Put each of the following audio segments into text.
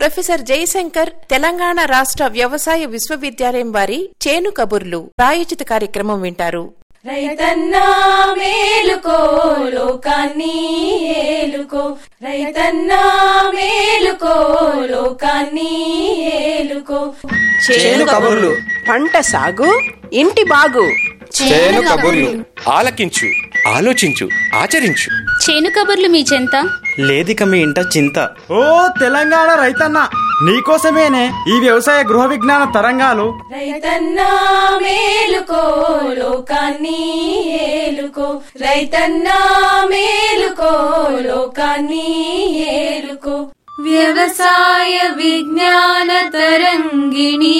professor Jayashankar Telangana రాష్ట్ర వ్యవసాయ విశ్వవిద్యాలయం వారి చేను కబుర్లు ప్రాయోజిత కార్యక్రమం వింటారు రైతన్నా మేలుకో లోకాన్ని ఏలుకో రైతన్నా మేలుకో లోకాన్ని ఏలుకో చేను కబుర్లు పంట సాగు ఇంటి బాగు చేను కబుర్లు ఆలకించు ఆలోచించు ఆచరించు చేను కబుర్లు మీ చెంత లేదిక మీ ఇంట చింత ఓ తెలంగాణ రైతన్న నీకోసమేనే ఈ వ్యవసాయ గృహ విజ్ఞాన తరంగాలు రైతన్నా మేలుకో లోకాన్ని ఏలుకో రైతన్నా మేలుకో లోకాన్ని ఏలుకో వ్యవసాయ విజ్ఞాన తరంగిణి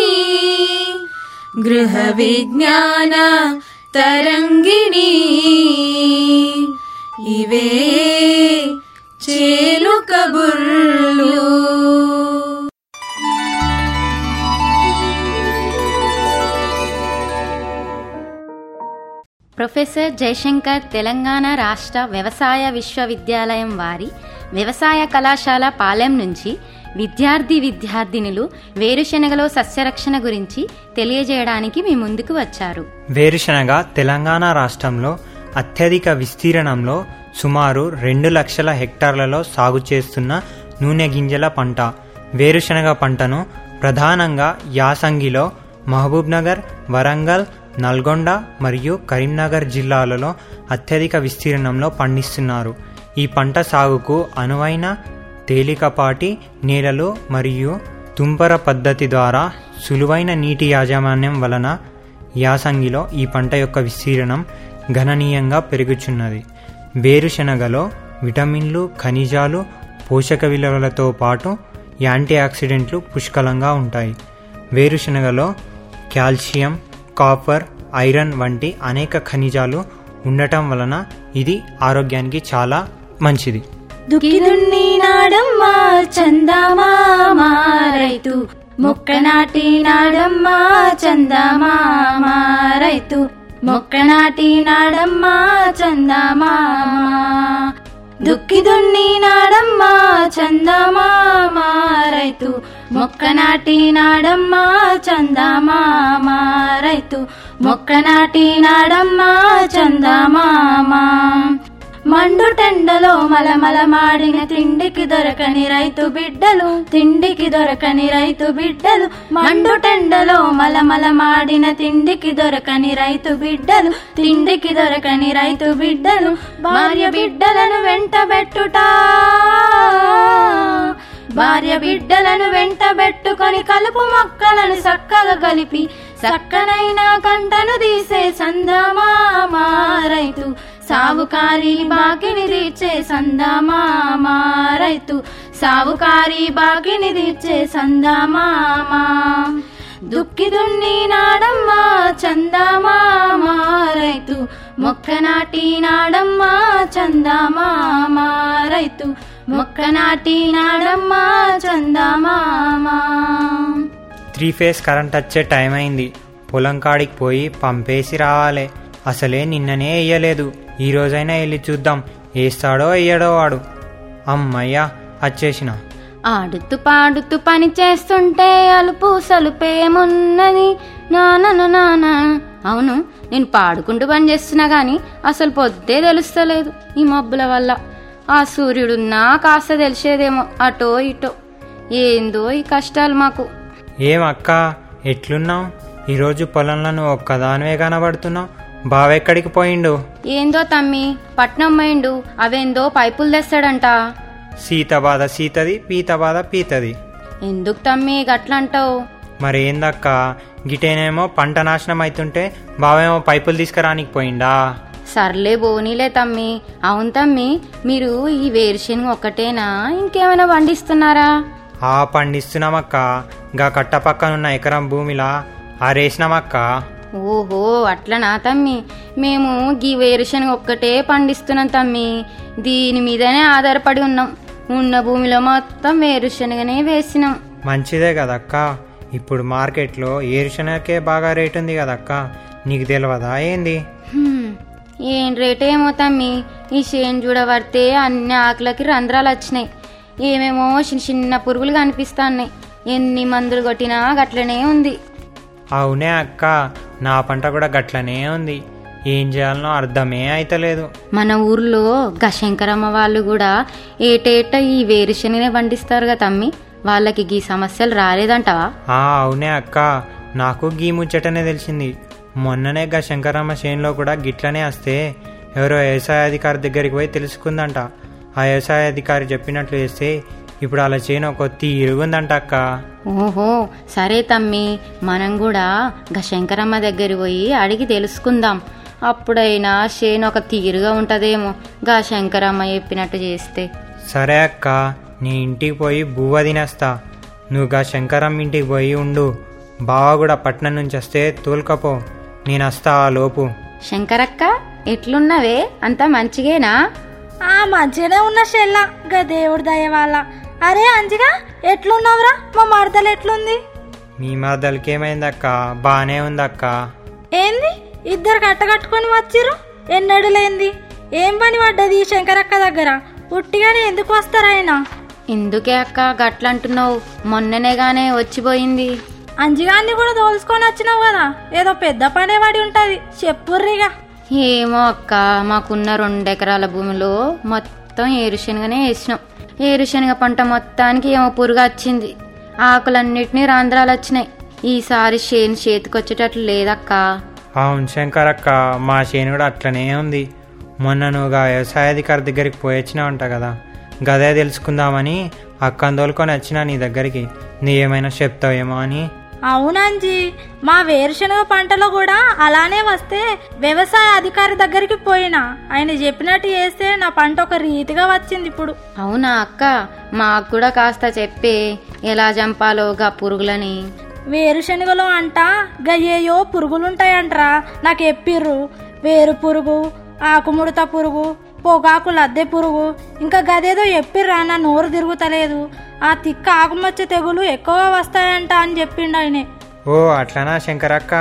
గృహ విజ్ఞాన తరంగిణి ఇవే చేలు కబుర్లు ప్రొఫెసర్ జయశంకర్ తెలంగాణ రాష్ట్ర వ్యవసాయ విశ్వవిద్యాలయం వారి వ్యవసాయ కళాశాల పాలెం నుంచి విద్యార్థి విద్యార్థినులు వేరుశెనగలో సస్యరక్షణ గురించి తెలియజేయడానికి మీ ముందుకు వచ్చారు వేరుశనగ తెలంగాణ రాష్ట్రంలో అత్యధిక విస్తీర్ణంలో సుమారు రెండు లక్షల హెక్టార్లలో సాగు చేస్తున్న నూనె గింజల పంట వేరుశనగ పంటను ప్రధానంగా యాసంగిలో మహబూబ్నగర్ వరంగల్ నల్గొండ మరియు కరీంనగర్ జిల్లాలలో అత్యధిక విస్తీర్ణంలో పండిస్తున్నారు ఈ పంట సాగుకు అనువైన తేలికపాటి నేలలు మరియు తుంపర పద్ధతి ద్వారా సులువైన నీటి యాజమాన్యం వలన యాసంగిలో ఈ పంట యొక్క విస్తీర్ణం గణనీయంగా పెరుగుచున్నది వేరుశనగలో విటమిన్లు ఖనిజాలు పోషక విలువలతో పాటు యాంటీ ఆక్సిడెంట్లు పుష్కలంగా ఉంటాయి వేరుశనగలో కాల్షియం కాపర్ ఐరన్ వంటి అనేక ఖనిజాలు ఉండటం వలన ఇది ఆరోగ్యానికి చాలా మంచిది దుక్కిదున్ని నాడమ్మా చందమామా రైతు మొక్క నాటి నాడమ్మా చందమామా రైతు మొక్క నాటి నాడమ్మా చందమామా దుక్కి దున్ని నాడమ్మా చందమామా రైతు మొక్క నాటి నాడమ్మా చందమామా రైతు మొక్క నాటి నాడమ్మా చందమామా మండు టెండలో మలమల మాడిన తిండికి దొరకని రైతు బిడ్డలు తిండికి దొరకని రైతు బిడ్డలు మండు టెండలో మలమల మాడిన తిండికి దొరకని రైతు బిడ్డలు తిండికి దొరకని రైతు బిడ్డలు భార్య బిడ్డలను వెంటబెట్టుట భార్య బిడ్డలను వెంటబెట్టుకొని కలుపు మొక్కలను చక్కగా కలిపి చక్కనైన కంటను తీసే సందమామా రైతు సావుకారి బాకిని తీర్చే సందమామా రైతు సావుకారి బాకిని తీర్చే సందమామా దుక్కి దున్ని నాడమ్మా చందమామా రైతు మొక్క నాటి నాడమ్మా చందమామా రైతు మొక్క నాటి నాడమ్మా చందమామా త్రీ ఫేస్ కరెంట్ వచ్చే టైం అయింది పొలం కాడికి పోయి పంపేసి రావాలి అసలే నిన్ననే వేయలేదు ఈ రోజైనా వెళ్ళి చూద్దాం వేస్తాడో వేయడో వాడు అమ్మయ్యా వచ్చేసిన ఆడుతూ పాడుతూ పని చేస్తుంటే అలుపు సలుపేమున్నది నానను నాన్న అవును నేను పాడుకుంటూ పని చేస్తున్నా గాని అసలు పొద్దే తెలుస్తలేదు ఈ మబ్బుల వల్ల ఆ సూర్యుడున్నా కాస్త తెలిసేదేమో అటో ఇటో ఏందో ఈ కష్టాలు మాకు ఏం అక్క ఎట్లున్నావు ఈరోజు పొలంలో నువ్వు ఒక్కదానివే కనబడుతున్నావు బావెక్కడికి పోయిండు ఏందో తమ్మి పట్నం పోయిండు అవేందో పైపులు తెస్తాడంట సీత బాధ సీతది పీత బాధ పీతది ఎందుకు తమ్మి గట్లంటావు మరేందక్క గిటేనేమో పంట నాశనం అవుతుంటే బావేమో పైపులు తీసుకురానికి పోయిండా సర్లే బోనీలే తమ్మి అవును తమ్మి మీరు ఈ వేరుశెనగ ఒక్కటేనా ఇంకేమైనా పండిస్తున్నారా ఆ పండిస్తున్నామక్క గా కట్ట పక్కనున్న ఎకరం భూమిలా ఆరేసినామక్క ఓహో అట్లనా తమ్మి మేము గీ వేరుశనగ ఒక్కటే పండిస్తున్నాం తమ్మి దీని మీదనే ఆధారపడి ఉన్నాం ఉన్న భూమిలో మొత్తం వేరుశనగనే వేసినాం మంచిదే కదక్క ఇప్పుడు మార్కెట్లో ఏరుశనగకే బాగా రేట్ ఉంది కదక్క నీకు తెలియదా ఏంది హ్మ్, ఏం రేటేమో తమ్మి ఈ చేను చూడబడితే అన్ని ఆకులకి రంధ్రాలు వచ్చినాయి ఏమేమో చిన్న చిన్న పురుగులు కనిపిస్తాన్నాయి ఎన్ని మందులు కొట్టినా గట్లనే ఉంది అవునే అక్క నా పంట కూడా గట్లనే ఉంది ఏం చేయాలనో అర్థమే అయితలేదు మన ఊర్లో గశంకరమ్మ వాళ్ళు కూడా ఏటేట ఈ వేరుశనగనే పండిస్తారు తమ్మి వాళ్ళకి గీ సమస్యలు రాలేదంటావా ఆ అవునే అక్క నాకు గీ ముచ్చటనే తెలిసింది మొన్ననే గా శంకరమ్మ చేనులో కూడా గిట్లనే వస్తే ఎవరో వ్యవసాయ అధికారి దగ్గరికి పోయి తెలుసుకుందంట ఆ వ్యవసాయ అధికారి చెప్పినట్లు చేస్తే ఇప్పుడు అలా చేను ఒక తీరుగుందంట అక్క ఓహో సరే తమ్మి మనం కూడా గశంకరమ్మ దగ్గర పోయి అడిగి తెలుసుకుందాం అప్పుడైనా చేను ఒక తీరుగా ఉంటదేమో గా శంకరమ్మ చెప్పినట్టు చేస్తే సరే అక్క నీ ఇంటికి పోయి బువ్వ తినేస్తా నువ్వు గా శంకరమ్మ ఇంటికి పోయి ఉండు బావ కూడా పట్నం నుంచి వస్తే తోలుకపో నేను వస్తా ఆ లోపు శంకరక్క ఎట్లున్నవే అంతా మంచిగేనా ఆ మంచిగానే ఉన్న షెల్ల గా దేవుడి దయ వాళ్ళ అరే అంజిగా ఎట్లున్నావురా మా మరదలు ఎట్లుంది మీ మరదలకి ఏమైందక్క బానే ఉందక్క ఏంది ఇద్దరు కట్టకట్టుకొని వచ్చిర్రు ఎన్నడు లేంది ఏం పని పడ్డది ఈ శంకరక్క దగ్గర ఉట్టిగానే ఎందుకు వస్తారాయన ఎందుకే అక్క గట్లంటున్నావు మొన్ననేగానే వచ్చిపోయింది అంజిగాన్ని కూడా తోలుసుకొని వచ్చినావు కదా ఏదో పెద్ద పనే పడి ఉంటది చెప్పుర్రిగా ఏమో అక్క మాకున్న రెండెకరాల భూమిలో మొత్తం ఏరుశనగనే వేసినాం ఏరుశనగ పంట మొత్తానికి ఏమో పురుగు వచ్చింది ఆకులన్నిటినీ రాంధ్రాలు వచ్చినాయి ఈసారి చేను చేతికొచ్చేటట్లు లేదక్కా అవును శంకర్ అక్క మా చేను కూడా అట్లనే ఉంది మొన్న నువ్వుగా వ్యవసాయాధికారి దగ్గరికి పోయొచ్చినా ఉంటా కదా గదే తెలుసుకుందామని అక్కని తోలుకొని వచ్చినా నీ దగ్గరికి నీ ఏమైనా చెప్తావేమో అని అవునంజీ మా వేరుశనగ పంటలో కూడా అలానే వస్తే వ్యవసాయ అధికారి దగ్గరికి పోయినా ఆయన చెప్పినట్టు చేస్తే నా పంట ఒక రీతిగా వచ్చింది ఇప్పుడు అవునా అక్క మాకు కూడా కాస్త చెప్పే ఎలా చంపాలో గా పురుగులని వేరుశనగలో అంట గయ్యేయో పురుగులుంటాయంట్రా నాకు ఎప్పిర్రు వేరు పురుగు ఆకుముడత పురుగు పొగాకు లద్దె పురుగు ఇంకా గదేదో ఎప్పిర్రా నా నోరు తిరుగుతలేదు ఆ తిక్క ఆకుమచ్చ తెగులు ఎక్కువగా వస్తాయంట అని చెప్పిండు ఆయనే ఓ అట్లనా శంకర్ అక్క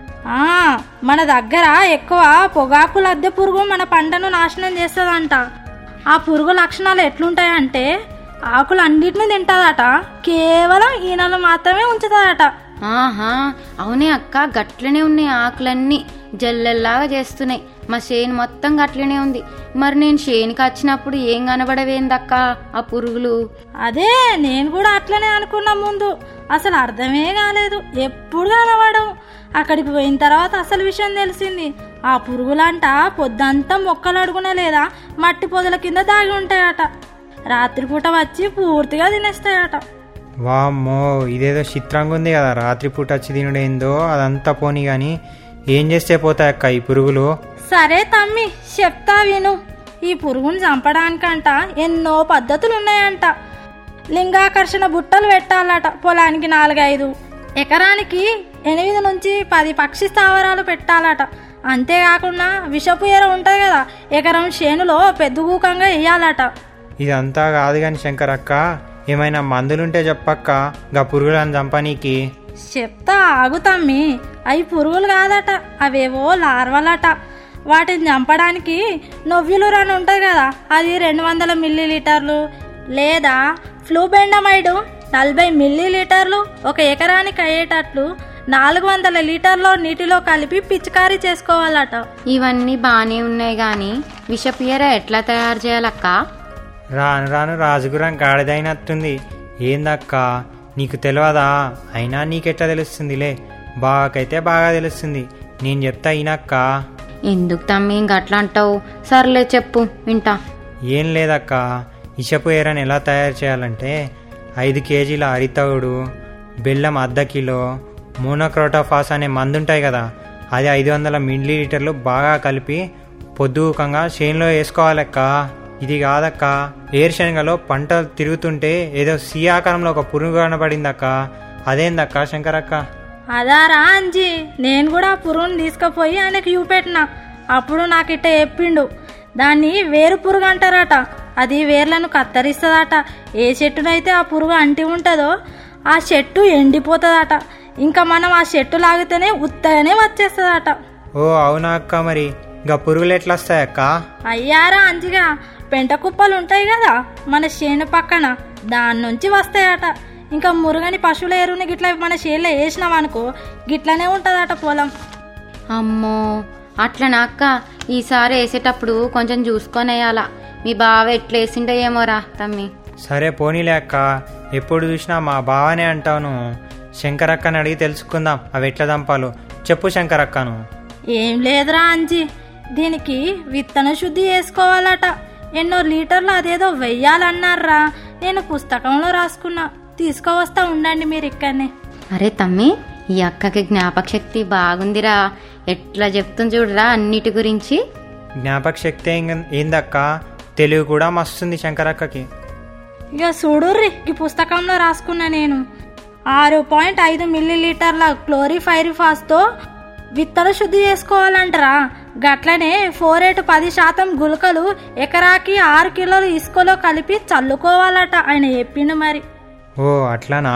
ఆ మన దగ్గర ఎక్కువ పొగాకు లద్దె పురుగు మన పంటను నాశనం చేస్తుందంట ఆ పురుగు లక్షణాలు ఎట్లుంటాయంటే ఆకులు అన్నిటిని తింటదట కేవలం ఈనెలు మాత్రమే ఉంచుతుందట ఆహా అవునే అక్క గట్లనే ఉన్నాయి ఆకులన్నీ జల్లెల్లాగా చేస్తున్నాయి మా చేను మొత్తం గట్లనే ఉంది మరి నేను చేనుకి వచ్చినప్పుడు ఏం కనబడవేందక్క ఆ పురుగులు అదే నేను కూడా అట్లనే అనుకున్నా ముందు అసలు అర్థమే కాలేదు ఎప్పుడు కనబడం అక్కడికి పోయిన తర్వాత అసలు విషయం తెలిసింది ఆ పురుగులంట పొద్దంతా మొక్కలు అడుగునే లేదా మట్టి పొదల కింద దాగి ఉంటాయట రాత్రిపూట వచ్చి పూర్తిగా తినేస్తాయట వామ్మో ఇదేదో చిత్రంగా ఉంది కదా రాత్రిపూట వచ్చి తినుడేందో అదంతా పోనీ గాని ఏం చేస్తే పోతాయి అక్క ఈ పురుగులు సరే తమ్మి చెప్తా విను ఈ పురుగుని చంపడానికంట ఎన్నో పద్ధతులు ఉన్నాయంట లింగాకర్షణ బుట్టలు పెట్టాలట పొలానికి నాలుగైదు ఎకరానికి ఎనిమిది నుంచి పది పక్షి స్థావరాలు పెట్టాలట అంతేకాకుండా విషపు ఎర ఉంటుంది కదా ఎకరం చేనులో పెద్దగూకంగా వేయాలట ఇదంతా కాదు గాని శంకర్ అక్క ఏమైనా మందులుంటే చెప్పక్క గా పురుగులను చంపనీకి చెప్తా ఆగుతమ్మి అవి పురుగులు కాదట అవేవో లార్వలట వాటిని చంపడానికి నొవ్యులురు అని ఉంటుంది కదా అది రెండు వందల మిల్లీ లీటర్లు లేదా ఫ్లూబెండమైడ్ నలభై మిల్లీ లీటర్లు ఒక ఎకరానికి అయ్యేటట్లు నాలుగు వందల లీటర్లో నీటిలో కలిపి పిచికారీ చేసుకోవాలట ఇవన్నీ బానే ఉన్నాయి గాని విషపియర ఎట్లా తయారు చేయాలక్క రాను రాను రాజుగురం గాడిదైనట్టుంది ఏందక్క నీకు తెలియదా అయినా నీకెట్లా తెలుస్తుందిలే బాగాకైతే బాగా తెలుస్తుంది నేను చెప్తా ఈనక్క ఎందుకు తమ్మి గట్లా అంటావు సర్లే చెప్పు వింటా ఏం లేదక్క ఇషపు ఎరని ఎలా తయారు చేయాలంటే ఐదు కేజీల అరితవుడు బెల్లం అర్ధ కిలో మోనోక్రోటోఫాస్ అనే మందు ఉంటాయి కదా అది ఐదు వందల మిల్లీ లీటర్లు బాగా కలిపి పొద్దుకంగా చేనులో వేసుకోవాలక్క ఇది కాదక్క ఏరుశనగలో పంట తిరుగుతుంటే ఏదో సి ఆకారంలో ఒక పురుగు కనబడిందక్క అదేందక్క శంకరక్క అదారా అంజీ నేను కూడా ఆ పురుగుని తీసుకుపోయి ఆయనకు చూపెట్టిన అప్పుడు నాకు ఇట్ట చెప్పిండు దాన్ని వేరు పురుగు అంటారట అది వేర్లను కత్తరిస్తుందట ఏ చెట్టునైతే ఆ పురుగు అంటి ఉంటుందో ఆ చెట్టు ఎండిపోతుందట ఇంకా మనం ఆ చెట్టు లాగితేనే ఉత్తగానే వచ్చేస్తుందట ఓ అవునా అక్క మరి ఇంకా పురుగులు ఎట్లా వస్తాయక్క అయ్యారా అంజిగా పెంట కుప్పలు ఉంటాయి కదా మన చేను పక్కన దాని నుంచి వస్తాయట ఇంకా మురుగని పశువుల ఎరువుని గిట్లా మన చేనులో వేసినాం అనుకో గిట్లనే ఉంటుందట పొలం అమ్మో అట్లనా అక్క ఈసారి వేసేటప్పుడు కొంచెం చూసుకొని వేయాలా మీ బావ ఎట్లా వేసిండో ఏమోరా తమ్మి సరే పోనీలే అక్క ఎప్పుడు చూసినా మా బావనే అంటాను శంకరక్కని అడిగి తెలుసుకుందాం అవి ఎట్లా దంపాలో చెప్పు శంకరక్కను ఏం లేదురా అంజి దీనికి విత్తన శుద్ధి చేసుకోవాలట ఎన్నో లీటర్లు అదేదో వెయ్యాలన్నారా నేను పుస్తకంలో రాసుకున్నా తీసుకువస్తా ఉండండి మీరు ఇక్కడనే అరే తమ్మి ఈ అక్కకి జ్ఞాపక శక్తి బాగుందిరా ఎట్లా చెప్తుంది చూడరా అన్నిటి గురించి జ్ఞాపక శక్తి ఏం- ఏందక్క తెలివి కూడా మస్తుంది శంకరక్కకి ఇక చూడుర్రి ఈ పుస్తకంలో రాసుకున్నా నేను ఆరు పాయింట్ ఐదు మిల్లీ లీటర్ల క్లోరిఫైరిఫాస్తో విత్తన శుద్ధి చేసుకోవాలంటరా గట్లనే ఫోర్ ఎయిట్ పది శాతం గుళికలు ఎకరాకి ఆరు కిలోలు ఇసుకలో కలిపి చల్లుకోవాలట ఆయన చెప్పిండు మరి ఓ అట్లానా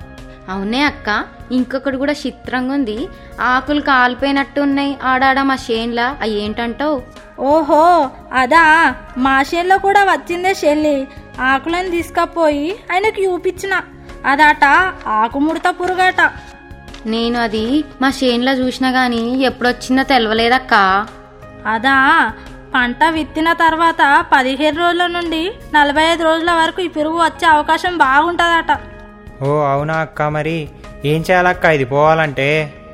అవునే అక్క ఇంకొకటి కూడా చిత్రంగా ఉంది ఆకులు కాలిపోయినట్టు ఉన్నాయి ఆడాడ మా షేన్లా అవి ఏంటంటావు ఓహో అదా మా చేనులో కూడా వచ్చిందే చెల్లి ఆకులను తీసుకపోయి ఆయనకి చూపించిన అదట ఆకుముడత పురుగట నేను అది మా షేన్లో చూసినా గాని ఎప్పుడొచ్చిందో తెలవలేదక్క అదా పంట విత్తిన తర్వాత పదిహేను రోజుల నుండి నలభై ఐదు రోజుల వరకు ఈ పురుగు వచ్చే అవకాశం బాగుంటుందట ఓ అవునా అక్క మరి ఏం చేయాలక్క ఇది పోవాలంటే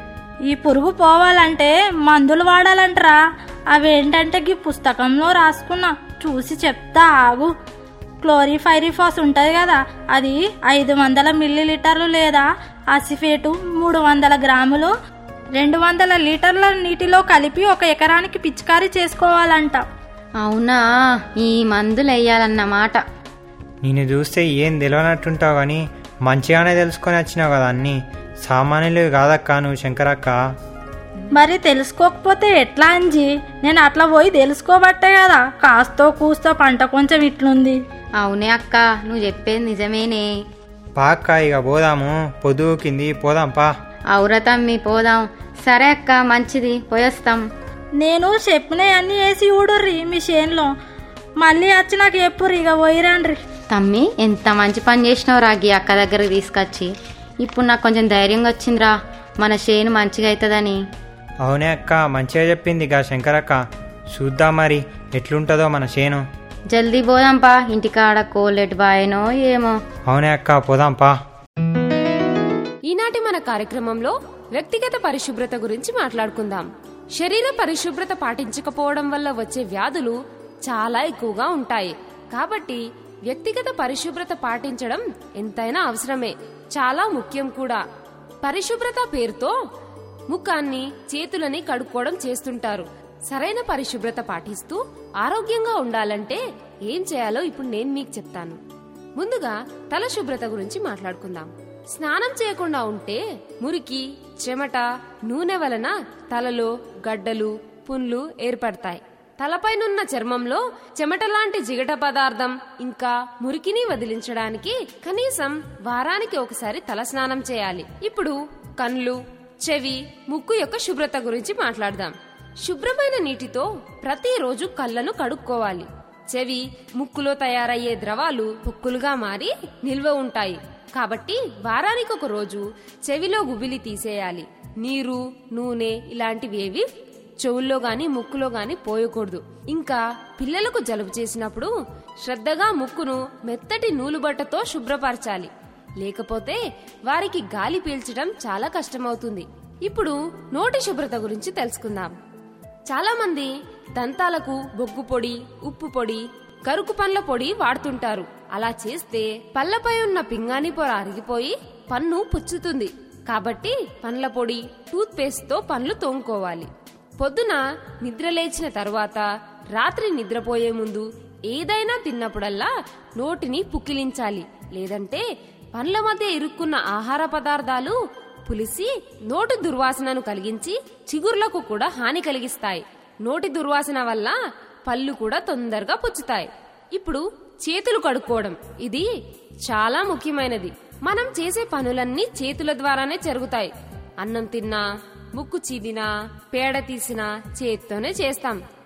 ఈ పురుగు పోవాలంటే మందులు వాడాలంటరా అవేంటంటే ఈ పుస్తకంలో రాసుకున్నా చూసి చెప్తా ఆగు క్లోరిఫైరిఫాస్ ఉంటుంది కదా అది ఐదు వందల మిల్లీలీటర్లు లేదా అసిఫేటు మూడు వందల గ్రాములు రెండు వందల లీటర్ల నీటిలో కలిపి ఒక ఎకరానికి పిచికారీ చేసుకోవాలంట అవునా ఈ మందులు వేయాలన్నమాట నేను చూస్తే ఏం తెలియనట్టుంటావు కానీ మంచిగానే తెలుసుకొని వచ్చినావు కదా అన్నీ సామాన్యులు కాదక్క నువ్వు శంకరక్క మరి తెలుసుకోకపోతే ఎట్లా అంజి నేను అట్లా పోయి తెలుసుకోబట్టే కదా కాస్తో కూస్తో పంట కొంచెం ఇట్లుంది అవునే అక్క నువ్వు చెప్పేది నిజమేనే పాక్క ఇక పోదాము పొద్దు కింది పోదాం పా అవురా తమ్మి పోదాం సరే అక్క మంచిది పోయొస్తాం నేను చెప్పినవన్నీ వేసి ఊడుర్రి మీ చేనులో మళ్ళీ వచ్చి నాకు ఎప్పుడు ఇక పోయిరండ్రి తమ్మి ఎంత మంచి పని చేసినావు రాగి అక్క దగ్గరకు తీసుకొచ్చి ఇప్పుడు నాకు కొంచెం ధైర్యంగా వచ్చిందిరా మన చేను మంచిగా అవుతుందని అవునే అక్క మంచిగా చెప్పింది ఇక శంకరక్క చూద్దాం మరి ఎట్లుంటుందో మన చేను జల్దీ పోదాంపా ఇంటికాడ కోలెట్ బాయనో ఏమో అవునే అక్క పోదాం పా ఈనాటి మన కార్యక్రమంలో వ్యక్తిగత పరిశుభ్రత గురించి మాట్లాడుకుందాం శరీర పరిశుభ్రత పాటించకపోవడం వల్ల వచ్చే వ్యాధులు చాలా ఎక్కువగా ఉంటాయి కాబట్టి వ్యక్తిగత పరిశుభ్రత పాటించడం ఎంతైనా అవసరమే చాలా ముఖ్యం కూడా పరిశుభ్రత పేరుతో ముఖాన్ని చేతులని కడుక్కోవడం చేస్తుంటారు సరైన పరిశుభ్రత పాటిస్తూ ఆరోగ్యంగా ఉండాలంటే ఏం చేయాలో ఇప్పుడు నేను మీకు చెప్తాను ముందుగా తల శుభ్రత గురించి మాట్లాడుకుందాం స్నానం చేయకుండా ఉంటే మురికి చెమట నూనె వలన తలలో గడ్డలు పుండ్లు ఏర్పడతాయి తలపైనున్న చర్మంలో చెమట లాంటి జిగట పదార్థం ఇంకా మురికిని వదిలించడానికి కనీసం వారానికి ఒకసారి తల స్నానం చేయాలి ఇప్పుడు కళ్ళు చెవి ముక్కు యొక్క శుభ్రత గురించి మాట్లాడదాం శుభ్రమైన నీటితో ప్రతిరోజు కళ్ళను కడుక్కోవాలి చెవి ముక్కులో తయారయ్యే ద్రవాలు పొక్కులుగా మారి నిల్వ ఉంటాయి కాబట్టి వారానికి ఒక రోజు చెవిలో గుబిలి తీసేయాలి నీరు నూనె ఇలాంటివి ఏవి చెవుల్లో గాని ముక్కులో గాని పోయకూడదు ఇంకా పిల్లలకు జలుబు చేసినప్పుడు శ్రద్ధగా ముక్కును మెత్తటి నూలుబట్టతో శుభ్రపరచాలి లేకపోతే వారికి గాలి పీల్చడం చాలా కష్టమవుతుంది ఇప్పుడు నోటి శుభ్రత గురించి తెలుసుకుందాం చాలా మంది దంతాలకు బొగ్గు పొడి ఉప్పు పొడి కరుకు పండ్ల పొడి వాడుతుంటారు అలా చేస్తే పళ్ళపై ఉన్న పింగాణి పొర అరిగిపోయి పన్ను పుచ్చుతుంది కాబట్టి పండ్ల పొడి టూత్ పేస్ట్ తో పండ్లు తోముకోవాలి పొద్దున నిద్ర లేచిన తరువాత రాత్రి నిద్రపోయే ముందు ఏదైనా తిన్నప్పుడల్లా నోటిని పుక్కిలించాలి లేదంటే పండ్ల మధ్య ఇరుక్కున్న ఆహార పదార్థాలు పులిసి నోటి దుర్వాసనను కలిగించి చిగుర్లకు కూడా హాని కలిగిస్తాయి నోటి దుర్వాసన వల్ల పళ్ళు కూడా తొందరగా పుచ్చుతాయి ఇప్పుడు చేతులు కడుక్కోవడం ఇది చాలా ముఖ్యమైనది మనం చేసే పనులన్నీ చేతుల ద్వారానే జరుగుతాయి అన్నం తిన్నా ముక్కు చీదినా పేడ తీసినా చేత్తోనే చేస్తాం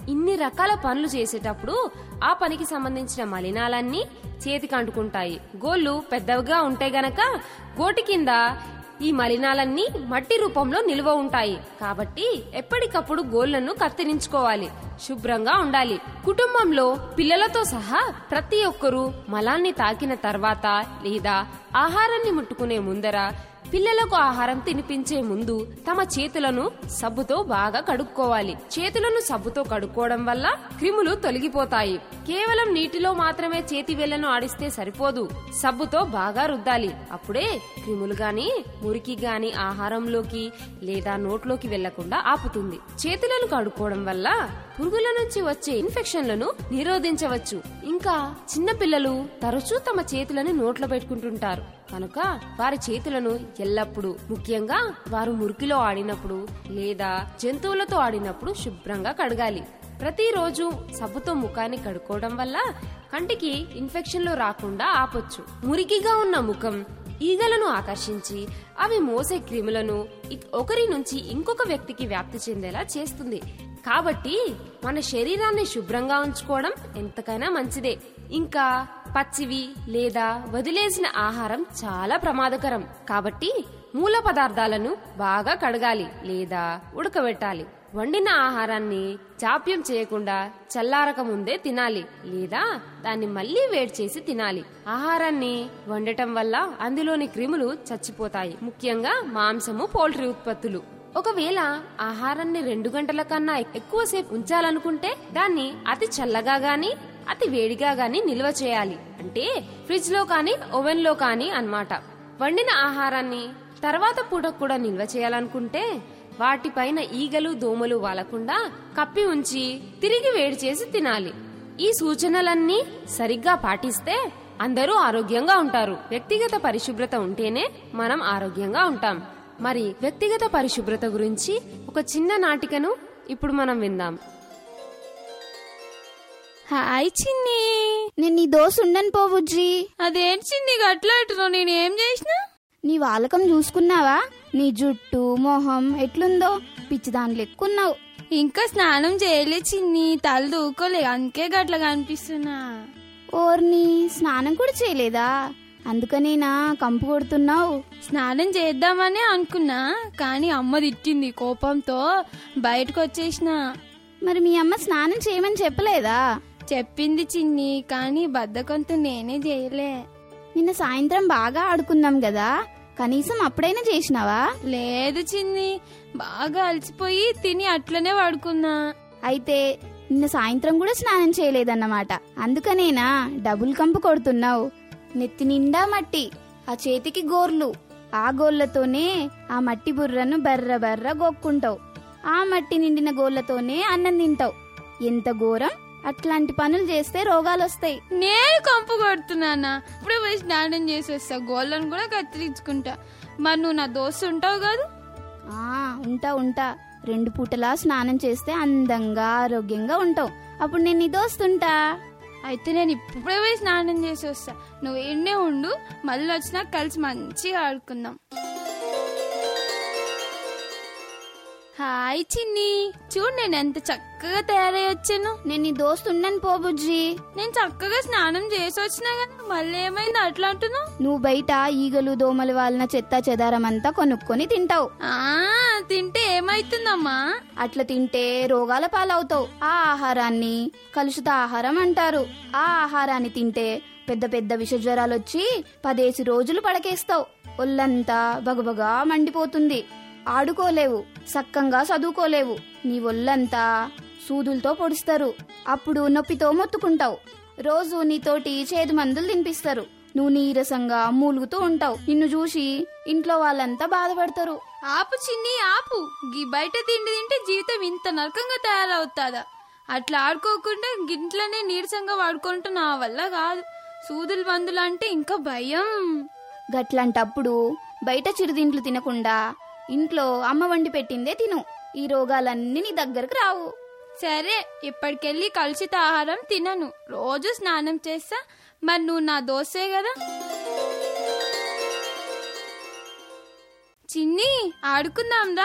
ఇన్ని రకాల పనులు చేసేటప్పుడు ఆ పనికి సంబంధించిన మలినాలన్నీ చేతికి అంటుకుంటాయి గోళ్ళు పెద్దవిగా ఉంటే గనక గోటి కింద ఈ మలినాలన్నీ మట్టి రూపంలో నిల్వ ఉంటాయి కాబట్టి ఎప్పటికప్పుడు గోళ్లను కత్తిరించుకోవాలి శుభ్రంగా ఉండాలి కుటుంబంలో పిల్లలతో సహా ప్రతి ఒక్కరూ మలాన్ని తాకిన తర్వాత లేదా ఆహారాన్ని ముట్టుకునే ముందర పిల్లలకు ఆహారం తినిపించే ముందు తమ చేతులను సబ్బుతో బాగా కడుక్కోవాలి చేతులను సబ్బుతో కడుక్కోవడం వల్ల క్రిములు తొలగిపోతాయి కేవలం నీటిలో మాత్రమే చేతి వేళ్లను ఆడిస్తే సరిపోదు సబ్బుతో బాగా రుద్దాలి అప్పుడే క్రిములు గాని మురికి గాని ఆహారంలోకి లేదా నోట్లోకి వెళ్లకుండా ఆపుతుంది చేతులను కడుక్కోవడం వల్ల పురుగుల నుంచి వచ్చే ఇన్ఫెక్షన్లను నిరోధించవచ్చు ఇంకా చిన్న పిల్లలు తరచూ తమ చేతులను నోట్లో పెట్టుకుంటుంటారు కనుక వారి చేతులను ఎల్లప్పుడూ ముఖ్యంగా వారు మురికిలో ఆడినప్పుడు లేదా జంతువులతో ఆడినప్పుడు శుభ్రంగా కడగాలి ప్రతిరోజు సబ్బుతో ముఖాన్ని కడుక్కోవడం వల్ల కంటికి ఇన్ఫెక్షన్లు రాకుండా ఆపొచ్చు మురికిగా ఉన్న ముఖం ఈగలను ఆకర్షించి అవి మోసే క్రిములను ఇక్- ఒకరి నుంచి ఇంకొక వ్యక్తికి వ్యాప్తి చెందేలా చేస్తుంది కాబట్టి మన శరీరాన్ని శుభ్రంగా ఉంచుకోవడం ఎంతకైనా మంచిదే ఇంకా పచ్చివి లేదా వదిలేసిన ఆహారం చాలా ప్రమాదకరం కాబట్టి మూల పదార్థాలను బాగా కడగాలి లేదా ఉడకబెట్టాలి వండిన ఆహారాన్ని జాప్యం చేయకుండా చల్లారక ముందే తినాలి లేదా దాన్ని మళ్ళీ వేడి చేసి తినాలి ఆహారాన్ని వండటం వల్ల అందులోని క్రిములు చచ్చిపోతాయి ముఖ్యంగా మాంసము పౌల్ట్రీ ఉత్పత్తులు ఒకవేళ ఆహారాన్ని రెండు గంటల కన్నా ఎక్కువసేపు ఉంచాలనుకుంటే దాన్ని అతి చల్లగా గాని అతి వేడిగా గాని నిల్వ చేయాలి అంటే ఫ్రిడ్జ్ లో కానీ ఓవెన్ లో కానీ అన్నమాట వండిన ఆహారాన్ని తర్వాత పూట కూడా నిల్వ చేయాలనుకుంటే వాటిపైన ఈగలు దోమలు వాలకుండా కప్పి ఉంచి తిరిగి వేడి చేసి తినాలి ఈ సూచనలన్నీ సరిగ్గా పాటిస్తే అందరూ ఆరోగ్యంగా ఉంటారు వ్యక్తిగత పరిశుభ్రత ఉంటేనే మనం ఆరోగ్యంగా ఉంటాం మరి వ్యక్తిగత పరిశుభ్రత గురించి ఒక చిన్న నాటికను ఇప్పుడు మనం విందాం హాయ్ చిన్ని నేను నీ దోశ ఉండను పోవుజ్జి అదేంటి చిన్ని గట్లాడుతున్నావు నేను ఏం చేసినా నీ వాలకం చూసుకున్నావా నీ జుట్టు మొహం ఎట్లుందో పిచ్చిదాని లెక్కున్నావు ఇంకా స్నానం చేయలే చిన్ని తల దూకోలే అందుకే గట్ల కనిపిస్తున్నా ఓర్ని స్నానం కూడా చేయలేదా అందుకనేనా కంపు కొడుతున్నావు స్నానం చేద్దామని అనుకున్నా కానీ అమ్మ తిట్టింది కోపంతో బయటకు వచ్చేసిన మరి మీ అమ్మ స్నానం చేయమని చెప్పలేదా చెప్పింది చిన్ని కానీ బద్దకంతో నేనే చేయలే నిన్న సాయంత్రం బాగా ఆడుకున్నాం కదా కనీసం అప్పుడైనా చేసినావా లేదు చిన్ని బాగా అలసిపోయి తిని అట్లనే పడుకున్నా అయితే నిన్న సాయంత్రం కూడా స్నానం చేయలేదన్నమాట అందుకనేనా డబుల్ కంపు కొడుతున్నావు నెత్తి నిండా మట్టి ఆ చేతికి గోర్లు ఆ గోళ్లతోనే ఆ మట్టి బుర్రను బర్ర బర్ర గోక్కుంటావు ఆ మట్టి నిండిన గోళ్లతోనే అన్నం తింటావు ఎంత ఘోరం అట్లాంటి పనులు చేస్తే రోగాలు వస్తాయి నేను కంపు కొడుతున్నానా ఇప్పుడే పోయి స్నానం చేసి వస్తా గోళ్ళను కూడా కత్తిరించుకుంటా మరి నువ్వు నా దోస్తు ఉంటావు కాదు ఆ ఉంటా ఉంటా రెండు పూటలా స్నానం చేస్తే అందంగా ఆరోగ్యంగా ఉంటావు అప్పుడు నేను నీ దోస్తుంటా అయితే నేను ఇప్పుడే పోయి స్నానం చేసి వస్తా నువ్వు ఎన్నే ఉండు మళ్ళీ వచ్చినా కలిసి మంచిగా ఆడుకుందాం హాయ్ చిన్ని చూడు నేను ఎంత చక్కగా తయారై వచ్చాను నేను నీ దోస్తుండను పోబుజ్జి నేను చక్కగా స్నానం చేసి వచ్చినా కానీ మళ్ళీ ఏమైంది అట్లా అంటున్నావు నువ్వు బయట ఈగలు దోమలు వాళ్ళ చెత్త చెదారం అంతా కొనుక్కొని తింటావు ఆ తింటే ఏమైతుందమ్మా అట్లా తింటే రోగాల పాలవుతావు ఆ ఆహారాన్ని కలుషిత ఆహారం అంటారు ఆ ఆహారాన్ని తింటే పెద్ద పెద్ద విషజ్వరాలు వచ్చి పదేసి రోజులు పడకేస్తావు ఒళ్ళంతా బగబగా మండిపోతుంది ఆడుకోలేవు సక్కంగా చదువుకోలేవు నీ ఒళ్ళంతా సూదులతో పొడుస్తారు అప్పుడు నొప్పితో మొత్తుకుంటావు రోజు నీతోటి చేదు మందులు తినిపిస్తారు నువ్వు నీరసంగా మూలుగుతూ ఉంటావు నిన్ను చూసి ఇంట్లో వాళ్ళంతా బాధపడతారు ఆపు చిన్ని ఆపు గీ బయట తిండి తింటే జీవితం ఇంత నరకంగా తయారవుతాదా అట్లా ఆడుకోకుండా గింట్లోనే నీరసంగా వాడుకుంటూ నా వల్ల కాదు సూదులు మందులు అంటే ఇంకా భయం గట్లంటప్పుడు బయట చిరుదింట్లు తినకుండా ఇంట్లో అమ్మ వండి పెట్టిందే తిను ఈ రోగాలన్నీ నీ దగ్గరకు రావు సరే ఇప్పటికెళ్ళి కలుషిత ఆహారం తినను రోజు స్నానం చేస్తా మరి నువ్వు నా దోసే కదా చిన్ని ఆడుకుందాం రా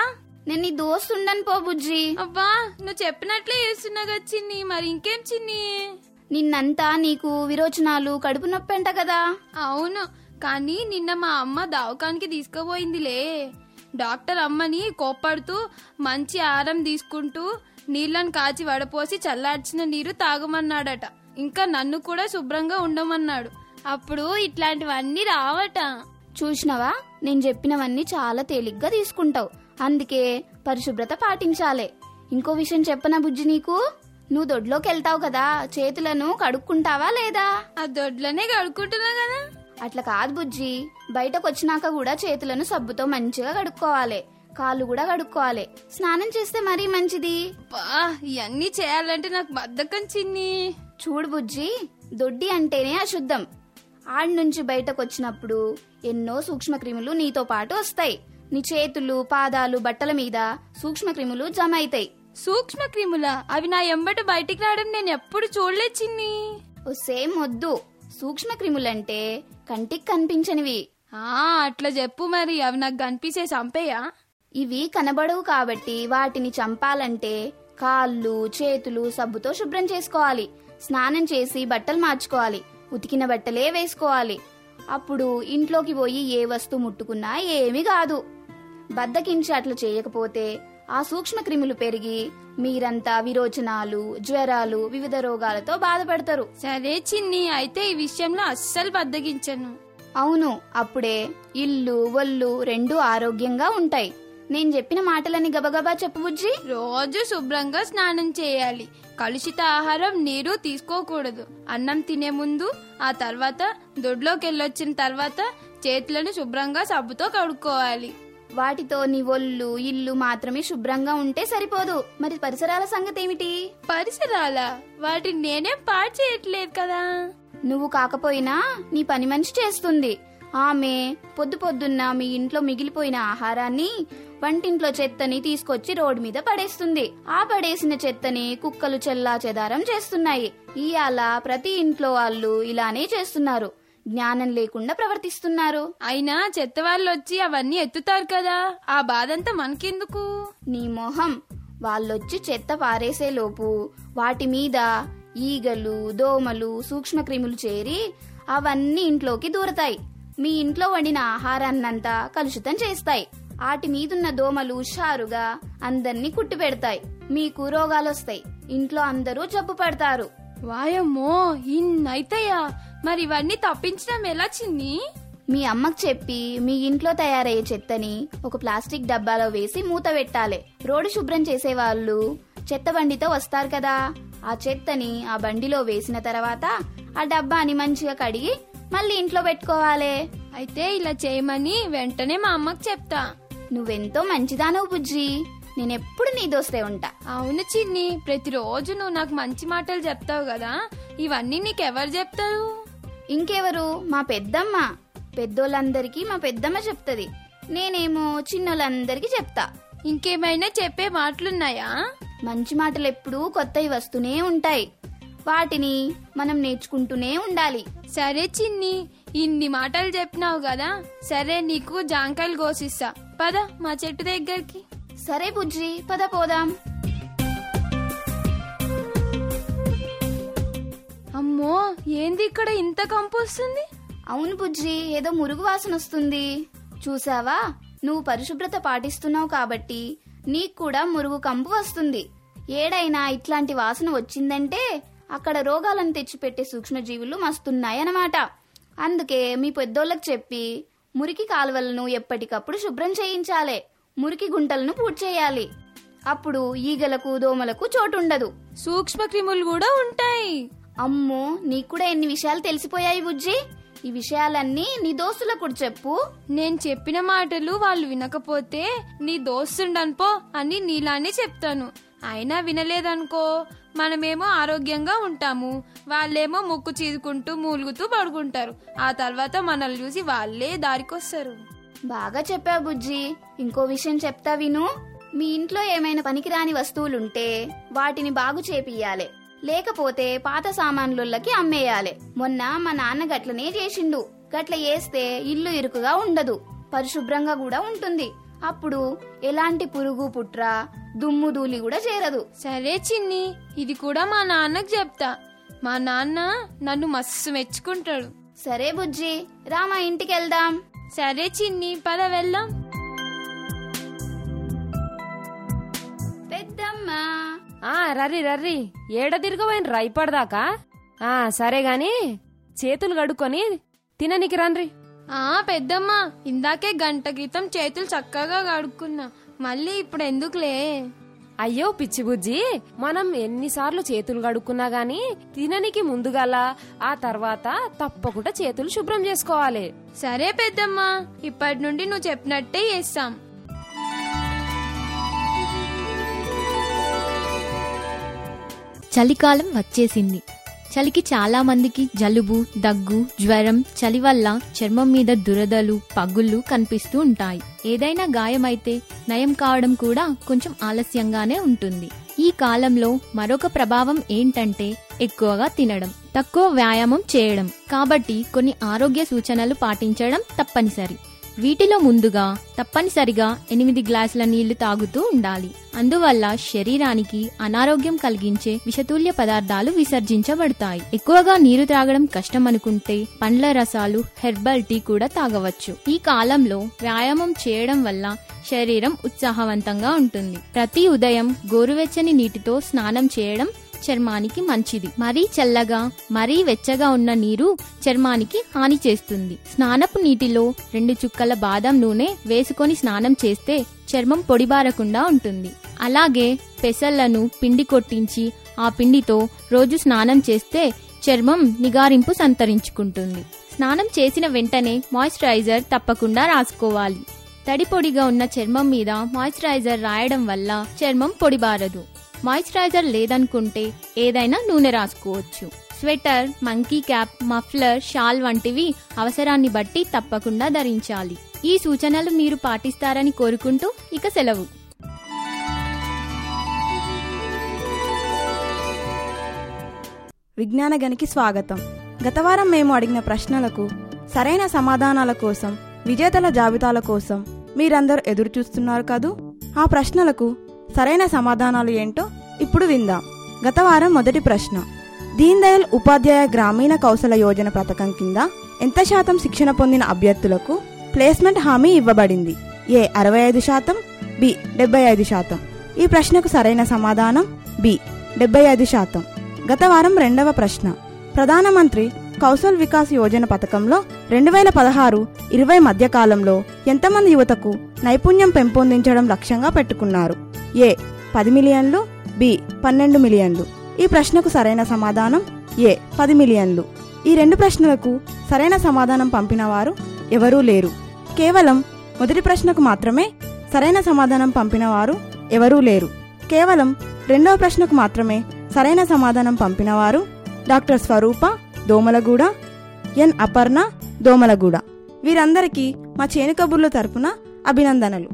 నేను నీ దోస్తు ఉండను పో బుజ్జి అబ్బా నువ్వు చెప్పినట్లే చేస్తున్నాగా చిన్ని మరి ఇంకేం చిన్ని నిన్నంతా నీకు విరోచనాలు కడుపు నొప్పి అంట కదా అవును కానీ నిన్న మా అమ్మ దవాఖానికి తీసుకుపోయిందిలే డాక్టర్ అమ్మని కోప్పడుతూ మంచి ఆహారం తీసుకుంటూ నీళ్ళని కాచి వడపోసి చల్లార్చిన నీరు తాగమన్నాడట ఇంకా నన్ను కూడా శుభ్రంగా ఉండమన్నాడు అప్పుడు ఇట్లాంటివన్నీ రావట చూసినవా నేను చెప్పినవన్నీ చాలా తేలిగ్గా తీసుకుంటావు అందుకే పరిశుభ్రత పాటించాలే ఇంకో విషయం చెప్పనా బుజ్జి నీకు నువ్వు దొడ్లోకి వెళ్తావు కదా చేతులను కడుక్కుంటావా లేదా ఆ దొడ్లనే కడుక్కుంటున్నా కదా అట్లా కాదు బుజ్జి బయటకు వచ్చినాక కూడా చేతులను సబ్బుతో మంచిగా కడుక్కోవాలి కాళ్ళు కూడా కడుక్కోవాలి స్నానం చేస్తే మరీ మంచిది బా ఇవన్నీ చేయాలంటే నాకు బద్ధకం చిన్ని చూడు బుజ్జి దొడ్డి అంటేనే అశుద్ధం ఆడి నుంచి బయటకు వచ్చినప్పుడు ఎన్నో సూక్ష్మక్రిములు నీతో పాటు వస్తాయి నీ చేతులు పాదాలు బట్టల మీద సూక్ష్మక్రిములు జమ అవుతాయి సూక్ష్మ క్రిముల అవి నా ఎంబట బయటికి రావడం నేను ఎప్పుడు చూడలే చిన్ని సేమ్ వద్దు సూక్ష్మక్రిములంటే కంటికి కనిపించనివి ఆ అట్లా చెప్పు మరి అవి నాకు కనిపించే చంపేయా ఇవి కనబడవు కాబట్టి వాటిని చంపాలంటే కాళ్ళు చేతులు సబ్బుతో శుభ్రం చేసుకోవాలి స్నానం చేసి బట్టలు మార్చుకోవాలి ఉతికిన బట్టలే వేసుకోవాలి అప్పుడు ఇంట్లోకి పోయి ఏ వస్తువు ముట్టుకున్నా ఏమీ కాదు బద్దకించి అట్లా చేయకపోతే ఆ సూక్ష్మ క్రిములు పెరిగి మీరంతా విరోచనాలు జ్వరాలు వివిధ రోగాలతో బాధపడతారు సరే చిన్ని అయితే ఈ విషయంలో అస్సలు బద్దగించను అవును అప్పుడే ఇల్లు ఒళ్ళు రెండు ఆరోగ్యంగా ఉంటాయి నేను చెప్పిన మాటలని గబగబా చెప్పు బుజ్జి రోజు శుభ్రంగా స్నానం చేయాలి కలుషిత ఆహారం నీరు తీసుకోకూడదు అన్నం తినే ముందు ఆ తర్వాత దొడ్లోకి వెళ్ళొచ్చిన తర్వాత చేతులను శుభ్రంగా సబ్బుతో కడుక్కోవాలి వాటితో నీ ఒళ్ళు ఇల్లు మాత్రమే శుభ్రంగా ఉంటే సరిపోదు మరి పరిసరాల సంగతి ఏమిటి పరిసరాల వాటిని నేనేం పాడు చేయట్లేదు కదా నువ్వు కాకపోయినా నీ పని మనిషి చేస్తుంది ఆమె పొద్దు పొద్దున్న మీ ఇంట్లో మిగిలిపోయిన ఆహారాన్ని వంటింట్లో చెత్తని తీసుకొచ్చి రోడ్డు మీద పడేస్తుంది ఆ పడేసిన చెత్తని కుక్కలు చెల్లా చెదారం చేస్తున్నాయి ఇయాల ప్రతి ఇంట్లో వాళ్ళు ఇలానే చేస్తున్నారు జ్ఞానం లేకుండా ప్రవర్తిస్తున్నారు అయినా చెత్త వాళ్ళు వచ్చి అవన్నీ ఎత్తుతారు కదా ఆ బాధంతా మనకెందుకు నీ మొహం వాళ్ళొచ్చి చెత్త పారేసే లోపు వాటి మీద ఈగలు దోమలు సూక్ష్మక్రిములు చేరి అవన్నీ ఇంట్లోకి దూరతాయి మీ ఇంట్లో వండిన ఆహారాన్నంతా కలుషితం చేస్తాయి వాటి మీదున్న దోమలు హుషారుగా అందర్నీ కుట్టి పెడతాయి మీకు రోగాలొస్తాయి ఇంట్లో అందరూ జబ్బు పడతారు వాయమ్మో ఇన్నైతయ్యా మరి ఇవన్నీ తప్పించడం ఎలా చిన్ని మీ అమ్మకు చెప్పి మీ ఇంట్లో తయారయ్యే చెత్తని ఒక ప్లాస్టిక్ డబ్బాలో వేసి మూత పెట్టాలి రోడ్డు శుభ్రం చేసే వాళ్ళు చెత్త బండితో వస్తారు కదా ఆ చెత్తని ఆ బండిలో వేసిన తర్వాత ఆ డబ్బాని మంచిగా కడిగి మళ్ళీ ఇంట్లో పెట్టుకోవాలి అయితే ఇలా చేయమని వెంటనే మా అమ్మకి చెప్తా నువ్వెంతో మంచిదానవు బుజ్జి నేనెప్పుడు నీ దోస్తే ఉంటా అవును చిన్ని ప్రతిరోజు నువ్వు నాకు మంచి మాటలు చెప్తావు కదా ఇవన్నీ నీకెవరు చెప్తారు ఇంకెవరు మా పెద్దమ్మ పెద్దోళ్ళందరికీ మా పెద్దమ్మ చెప్తది నేనేమో చిన్నోళ్ళందరికీ చెప్తా ఇంకేమైనా చెప్పే మాటలున్నాయా మంచి మాటలు ఎప్పుడూ కొత్తవి వస్తూనే ఉంటాయి వాటిని మనం నేర్చుకుంటూనే ఉండాలి సరే చిన్ని ఇన్ని మాటలు చెప్పినావు కదా సరే నీకు జాంకాయలు కోసిస్తా పద మా చెట్టు దగ్గరికి సరే బుజ్జి పద పోదాం అమ్మో ఏంది ఇక్కడ ఇంత కంపు వస్తుంది అవును బుజ్జి ఏదో మురుగు వాసన వస్తుంది చూసావా నువ్వు పరిశుభ్రత పాటిస్తున్నావు కాబట్టి నీకు కూడా మురుగు కంపు వస్తుంది ఏడైనా ఇట్లాంటి వాసన వచ్చిందంటే అక్కడ రోగాలను తెచ్చిపెట్టే సూక్ష్మజీవులు మస్తున్నాయన్నమాట అందుకే మీ పెద్దోళ్ళకి చెప్పి మురికి కాలువలను ఎప్పటికప్పుడు శుభ్రం చేయించాలి మురికి గుంటలను పూడ్చేయాలి అప్పుడు ఈగలకు దోమలకు చోటుండదు సూక్ష్మ క్రిములు కూడా ఉంటాయి అమ్మో నీకు కూడా ఎన్ని విషయాలు తెలిసిపోయాయి బుజ్జి ఈ విషయాలన్నీ నీ దోస్తులకు కూడా చెప్పు నేను చెప్పిన మాటలు వాళ్ళు వినకపోతే నీ దోస్తుండనుపో అని నీలానే చెప్తాను అయినా వినలేదనుకో మనమేమో ఆరోగ్యంగా ఉంటాము వాళ్ళేమో ముక్కు చీదుకుంటూ మూలుగుతూ పడుకుంటారు ఆ తర్వాత మనల్ని చూసి వాళ్ళే దారికొస్తారు బాగా చెప్పావు బుజ్జి ఇంకో విషయం చెప్తా విను మీ ఇంట్లో ఏమైనా పనికిరాని వస్తువులుంటే వాటిని బాగు చేపియాలి లేకపోతే పాత సామాన్లుళ్ళకి అమ్మేయాలి మొన్న మా నాన్న గట్లనే చేసిండు గట్ల వేస్తే ఇల్లు ఇరుకుగా ఉండదు పరిశుభ్రంగా కూడా ఉంటుంది అప్పుడు ఎలాంటి పురుగు పుట్ర దుమ్ము ధూళి కూడా చేరదు సరే చిన్ని ఇది కూడా మా నాన్నకు చెప్తా మా నాన్న నన్ను మస్తు మెచ్చుకుంటాడు సరే బుజ్జి రా మా ఇంటికి వెళ్దాం సరే చిన్ని పద వెళ్దాం పెద్దమ్మ ఆ రర్రి రర్రి ఏడ తిరగబోయిన రైపడదాకా ఆ సరే గాని చేతులు కడుక్కొని తిననికి రండ్రి ఆ పెద్దమ్మ ఇందాకే గంట క్రితం చేతులు చక్కగా కడుక్కున్నా మళ్ళీ ఇప్పుడు ఎందుకులే అయ్యో పిచ్చి బుజ్జి మనం ఎన్నిసార్లు చేతులు కడుక్కున్నా గాని తిననికి ముందుగల ఆ తర్వాత తప్పకుండా చేతులు శుభ్రం చేసుకోవాలి సరే పెద్దమ్మ ఇప్పటి నుండి నువ్వు చెప్పినట్టే చేస్తాం చలికాలం వచ్చేసింది చలికి చాలా మందికి జలుబు దగ్గు జ్వరం చలి వల్ల చర్మం మీద దురదలు పగుళ్ళు కనిపిస్తూ ఉంటాయి ఏదైనా గాయమైతే నయం కావడం కూడా కొంచెం ఆలస్యంగానే ఉంటుంది ఈ కాలంలో మరొక ప్రభావం ఏంటంటే ఎక్కువగా తినడం తక్కువ వ్యాయామం చేయడం కాబట్టి కొన్ని ఆరోగ్య సూచనలు పాటించడం తప్పనిసరి వీటిలో ముందుగా తప్పనిసరిగా ఎనిమిది గ్లాసుల నీళ్లు తాగుతూ ఉండాలి అందువల్ల శరీరానికి అనారోగ్యం కలిగించే విషతుల్య పదార్థాలు విసర్జించబడతాయి ఎక్కువగా నీరు త్రాగడం కష్టం అనుకుంటే పండ్ల రసాలు హెర్బల్ టీ కూడా తాగవచ్చు ఈ కాలంలో వ్యాయామం చేయడం వల్ల శరీరం ఉత్సాహవంతంగా ఉంటుంది ప్రతి ఉదయం గోరువెచ్చని నీటితో స్నానం చేయడం చర్మానికి మంచిది మరీ చల్లగా మరీ వెచ్చగా ఉన్న నీరు చర్మానికి హాని చేస్తుంది స్నానపు నీటిలో రెండు చుక్కల బాదం నూనె వేసుకొని స్నానం చేస్తే చర్మం పొడిబారకుండా ఉంటుంది అలాగే పెసళ్లను పిండి కొట్టించి ఆ పిండితో రోజు స్నానం చేస్తే చర్మం నిగారింపు సంతరించుకుంటుంది స్నానం చేసిన వెంటనే మాయిశ్చరైజర్ తప్పకుండా రాసుకోవాలి తడి పొడిగా ఉన్న చర్మం మీద మాయిశ్చరైజర్ రాయడం వల్ల చర్మం పొడిబారదు మాయిశ్చరైజర్ లేదనుకుంటే ఏదైనా నూనె రాసుకోవచ్చు sweater monkey cap muffler shawl వంటివి అవసరాన్ని బట్టి తప్పకుండా ధరించాలి ఈ సూచనలు మీరు పాటిస్తారని కోరుకుంటూ ఇక సెలవు విజ్ఞాన గనికి స్వాగతం గత వారం మేము అడిగిన ప్రశ్నలకు సరైన సమాధానాల కోసం విజేతల జాబితాల కోసం మీరందరూ ఎదురు చూస్తున్నారు కదూ ఆ ప్రశ్నలకు సరైన సమాధానాలు ఏంటో ఇప్పుడు విందాం గత వారం మొదటి ప్రశ్న దీన్ దయాళ్ ఉపాధ్యాయ గ్రామీణ కౌశల యోజన పథకం కింద ఎంత శాతం శిక్షణ పొందిన అభ్యర్థులకు ప్లేస్మెంట్ హామీ ఇవ్వబడింది ఏ అరవై ఐదు శాతం బి డెబ్బై ఐదు శాతం ఈ ప్రశ్నకు సరైన సమాధానం బి డెబ్బై ఐదు శాతం గత వారం రెండవ ప్రశ్న ప్రధానమంత్రి కౌశల్ వికాస్ యోజన పథకంలో రెండు వేల పదహారు ఇరవై మధ్య కాలంలో ఎంతమంది యువతకు నైపుణ్యం పెంపొందించడం లక్ష్యంగా పెట్టుకున్నారు ఏ పది మిలియన్లు బి పన్నెండు మిలియన్లు ఈ ప్రశ్నకు సరైన సమాధానం ఏ పది మిలియన్లు ఈ రెండు ప్రశ్నలకు సరైన సమాధానం పంపిన వారు ఎవరూ లేరు కేవలం మొదటి ప్రశ్నకు మాత్రమే సరైన సమాధానం పంపిన వారు ఎవరూ లేరు కేవలం రెండవ ప్రశ్నకు మాత్రమే సరైన సమాధానం పంపినవారు డాక్టర్ స్వరూప దోమలగూడ ఎన్ అపర్ణ దోమలగూడ వీరందరికీ మా చేను కబుర్ల తరపున అభినందనలు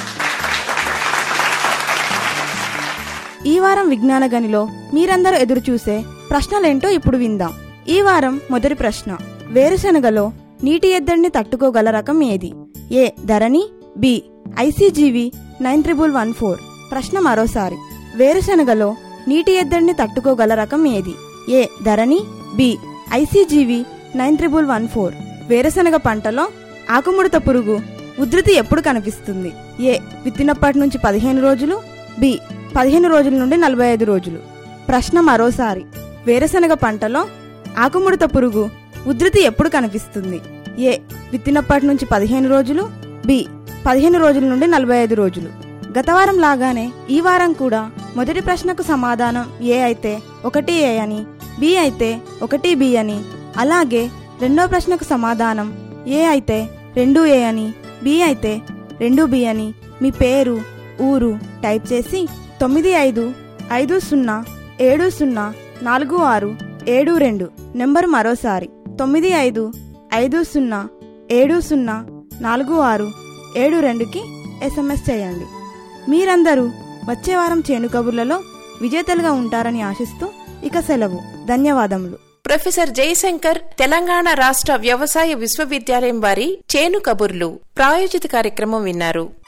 ఈ వారం విజ్ఞాన గనిలో మీరందరూ ఎదురు చూసే ప్రశ్నలేంటో ఇప్పుడు విందాం ఈ వారం మొదటి ప్రశ్న వేరుశనగలో నీటి ఎద్దడిని తట్టుకోగల రకం ఏది A Dharani B ICGV nine triple one four ప్రశ్న మరోసారి వేరుశనగలో నీటి ఎద్దడిని తట్టుకోగల రకం ఏది A Dharani B ICGV nine triple one four వేరుశనగ పంటలో ఆకుముడత పురుగు ఉధృతి ఎప్పుడు కనిపిస్తుంది ఏ విత్తినప్పటి నుంచి పదిహేను రోజులు బి పదిహేను రోజుల నుండి నలభై ఐదు రోజులు ప్రశ్న మరోసారి వేరుశనగ పంటలో ఆకుముడత పురుగు ఉధృతి ఎప్పుడు కనిపిస్తుంది ఏ విత్తినప్పటి నుంచి పదిహేను రోజులు బి పదిహేను రోజుల నుండి నలభై ఐదు రోజులు గత వారం లాగానే ఈ వారం కూడా మొదటి ప్రశ్నకు సమాధానం ఏ అయితే ఒకటి ఏ అని బి అయితే ఒకటి బి అని అలాగే రెండో ప్రశ్నకు సమాధానం ఏ అయితే రెండు ఏ అని బి అయితే రెండు బి అని మీ పేరు ఊరు టైప్ చేసి తొమ్మిది ఐదు ఐదు సున్నా ఏడు సున్నా నాలుగు ఆరు ఏడు రెండు నెంబర్ మరోసారి తొమ్మిది ఐదు ఐదు సున్నా ఏడు సున్నా నాలుగు ఆరు ఏడు రెండుకి ఎస్ఎంఎస్ చేయండి మీరందరూ వచ్చే వారం చేను కబుర్లలో విజేతలుగా ఉంటారని ఆశిస్తూ ఇక సెలవు ధన్యవాదములు ప్రొఫెసర్ జయశంకర్ తెలంగాణ రాష్ట్ర వ్యవసాయ విశ్వవిద్యాలయం వారి చేను కబుర్లు ప్రాయోజిత కార్యక్రమం విన్నారు